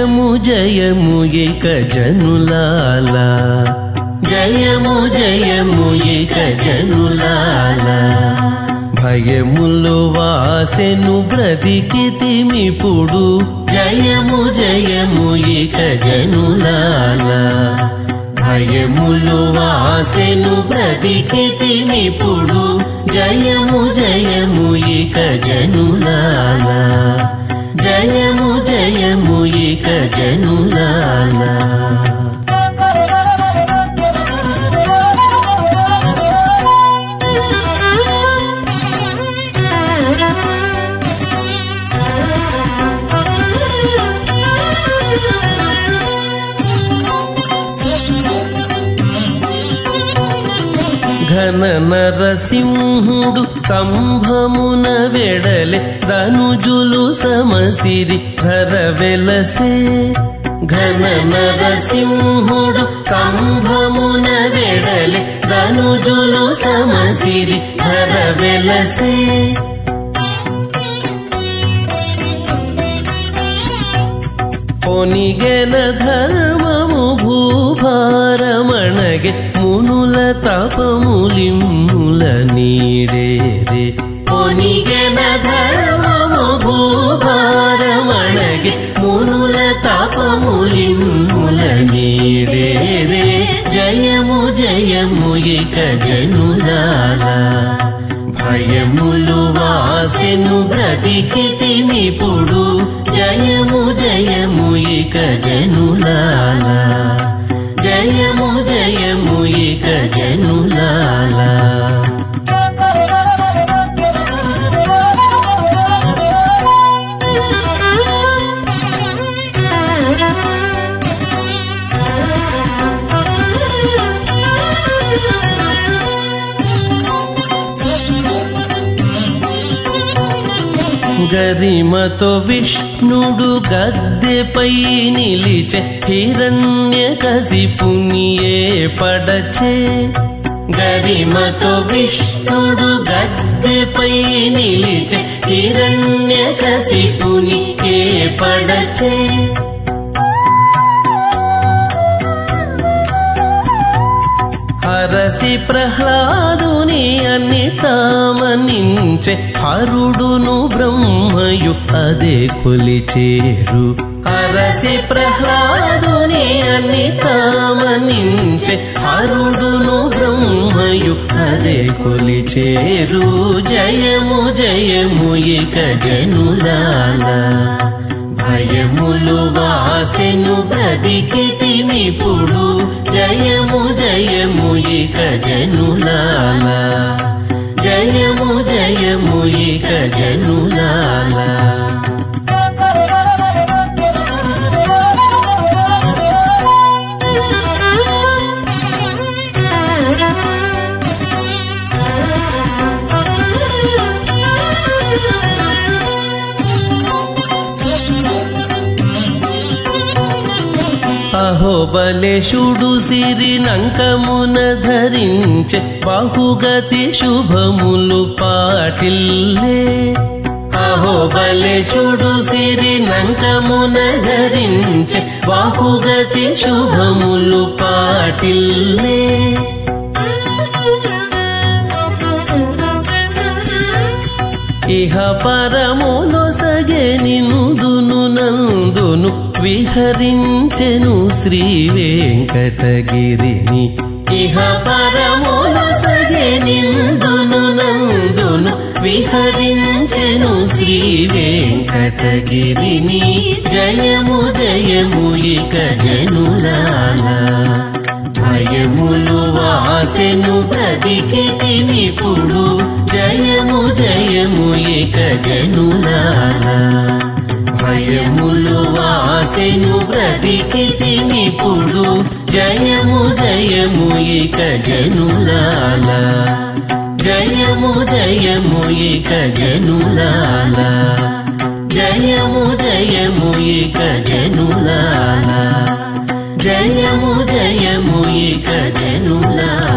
జయము జయము ఇక జనులాల జయము జయము ఇక జనులాల భయములు వాసెను బ్రతికితిమిప్పుడు జయము జయము ఇక జనులాల భయములు వాసెను బ్రతికితిమిప్పుడు జయము జయము ఇక జనులాల జయము జయము ఇక జనులాల ఘన నరసింహుడు కంభమున వెడలె ధనుజులు సమసిరి ధర వెలసే ఘన నరసింహుడు కంభమున వెడలె ధనుజులు సమసిరి ధర వెలసే కొనిగెన ధర్మము భూభారమణగె మునుల తపములిమ్ముల నీడేరే కొనిగెన ధర్మము భూభారమణగె మునుల తపములిమ్ముల నీడేరే జయము జయము ఇక జనులాల భయములు వాసెను బ్రతికితిమిప్పుడు జయము జయము ఇక జనులాల జయము జయము ఇక జనులాల గరిమతో విష్ణుడు గద్దెపై నిలిచే హిరణ్య కసిపునియే పడచే గరిమతో విష్ణుడు గద్దెపై నిలిచే హిరణ్య కసిపుని ఏ పడచే హరసి ప్రహ్లాదుని అన్ని తామనించే హరుడును బ్రహ్మయు అదే కొలిచేరు హరసి ప్రహ్లాదుని అన్ని తామనించే హరుడును బ్రహ్మయు అదే కొలిచేరు జయము జయము ఇక జనులాల భయములు వాసెను బ్రతికితిమిప్పుడు జయము జయము ఇక జనులాల జయము జయము ఇక జనులాల అహోబలేశుడు సిరి నంకమున ధరించే బహుగతి శుభములు పాటిల్లే అహోబలేశుడు సిరి నంకమున ధరించే బహుగతి శుభములు పాటిల్లే ఇహ పరములో సగే నిందును నందును విహరించెను శ్రీ వెంకటగిరిని ఇహ పరములో సగే నిందును నందును విహరించెను శ్రీ వెంకటగిరిని జయము జయము ఇక జనులాల భయములు వాసెను బ్రతికితిమిప్పుడు జయము జయము ఇక జనులాల భయములు వాసెను బ్రతికితిమిప్పుడు జయము జయము ఇక జనులాల జయము జయము ఇక జనులాల జయము జయము ఇక జనులాల జయము జయము ఇక జనులాల